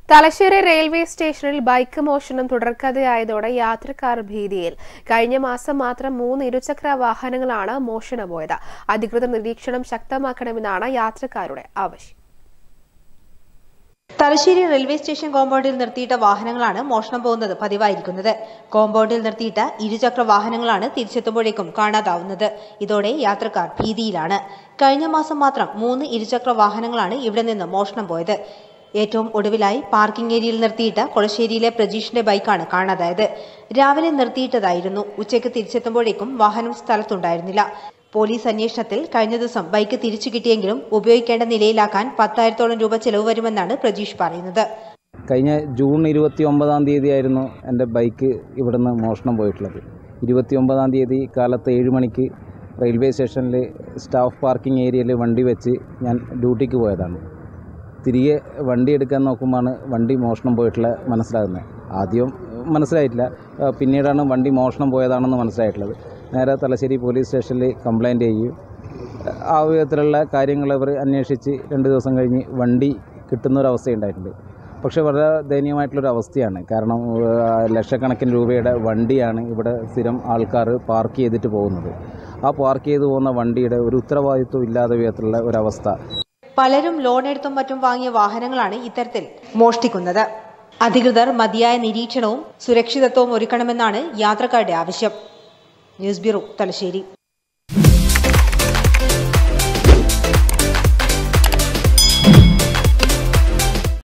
Thalassery railway സ്റ്റേഷനിൽ bike മോഷണം തുടർക്കഥയായതോടെ യാത്രക്കാർ ഭീതിയിൽ കഴിഞ്ഞ മാസം മാത്രം മൂന്ന് ഇരുചക്ര വാഹനങ്ങളാണ് മോഷണം പോയത് അധികൃതർ നിരീക്ഷണം ശക്തമാക്കണമെന്നാണ് യാത്രക്കാരുടെ ആവശ്യം തലശ്ശേരി റെയിൽവേ സ്റ്റേഷൻ കോമ്പൗണ്ടിൽ നിർത്തിയിട്ട വാഹനങ്ങളാണ് മോഷണം പോകുന്നത് പതിവായിരിക്കുന്നത് കോമ്പൗണ്ടിൽ നിർത്തിയിട്ട ഇരുചക്ര വാഹനങ്ങളാണ് തിരിച്ചെത്തുമ്പോഴേക്കും കാണാതാവുന്നത് ഇതോടെ യാത്രക്കാർ ഭീതിയിലാണ് കഴിഞ്ഞ മാസം മാത്രം മൂന്ന് ഇരുചക്ര വാഹനങ്ങളാണ് ഇവിടെ നിന്ന് മോഷണം പോയത് ഏറ്റവും ഒടുവിലായി പാർക്കിംഗ് ഏരിയയിൽ നിർത്തിയിട്ട കൊളശ്ശേരിയിലെ പ്രജീഷിന്റെ ബൈക്കാണ് കാണാതായത് രാവിലെ നിർത്തിയിട്ടതായിരുന്നു ഉച്ചയ്ക്ക് തിരിച്ചെത്തുമ്പോഴേക്കും വാഹനം സ്ഥലത്തുണ്ടായിരുന്നില്ല പോലീസ് അന്വേഷണത്തിൽ കഴിഞ്ഞ ദിവസം ബൈക്ക് തിരിച്ചു കിട്ടിയെങ്കിലും ഉപയോഗിക്കേണ്ട നിലയിലാക്കാൻ പത്തായിരത്തോളം രൂപ ചെലവ് വരുമെന്നാണ് പ്രജീഷ് പറയുന്നത് കഴിഞ്ഞ ജൂൺ ഇരുപത്തി ഒമ്പതാം തീയതിയായിരുന്നു എൻ്റെ ബൈക്ക് ഇവിടുന്ന് മോഷണം പോയിട്ടുള്ളത് ഇരുപത്തി ഒമ്പതാം തീയതി കാലത്ത് ഏഴ് മണിക്ക് റെയിൽവേ സ്റ്റേഷനിൽ സ്റ്റാഫ് പാർക്കിംഗ് ഏരിയയിൽ വണ്ടി വെച്ച് ഞാൻ ഡ്യൂട്ടിക്ക് പോയതാണ് തിരികെ വണ്ടി എടുക്കാൻ നോക്കുമ്പോഴാണ് വണ്ടി മോഷണം പോയിട്ടുള്ള മനസ്സിലാകുന്നത് ആദ്യം മനസ്സിലായിട്ടില്ല ആ, പിന്നീടാണ് വണ്ടി മോഷണം പോയതാണെന്ന് മനസ്സിലായിട്ടുള്ളത് നേരെ തലശ്ശേരി പോലീസ് സ്റ്റേഷനിൽ കംപ്ലൈൻറ്റ് ചെയ്യുകയും ആ വിധത്തിലുള്ള കാര്യങ്ങൾ അവർ അന്വേഷിച്ച് രണ്ട് ദിവസം കഴിഞ്ഞ് വണ്ടി കിട്ടുന്ന ഒരു അവസ്ഥയുണ്ടായിട്ടുണ്ട് പക്ഷേ വളരെ ദയനീയമായിട്ടുള്ളൊരു അവസ്ഥയാണ് കാരണം ആ, ലക്ഷക്കണക്കിന് രൂപയുടെ വണ്ടിയാണ് ഇവിടെ സ്ഥിരം ആൾക്കാർ പാർക്ക് ചെയ്തിട്ട് പോകുന്നത് ആ പാർക്ക് ചെയ്ത് പോകുന്ന വണ്ടിയുടെ ഒരു ഉത്തരവാദിത്വം ഇല്ലാത്ത വിധത്തിലുള്ള ഒരവസ്ഥ പലരും ലോൺ എടുത്തും മറ്റും വാങ്ങിയ വാഹനങ്ങളാണ് ഇത്തരത്തിൽ മോഷ്ടിക്കുന്നത് അധികൃതർ മതിയായ നിരീക്ഷണവും സുരക്ഷിതത്വവും ഒരുക്കണമെന്നാണ് യാത്രക്കാരുടെ ആവശ്യം ന്യൂസ് ബ്യൂറോ തലശ്ശേരി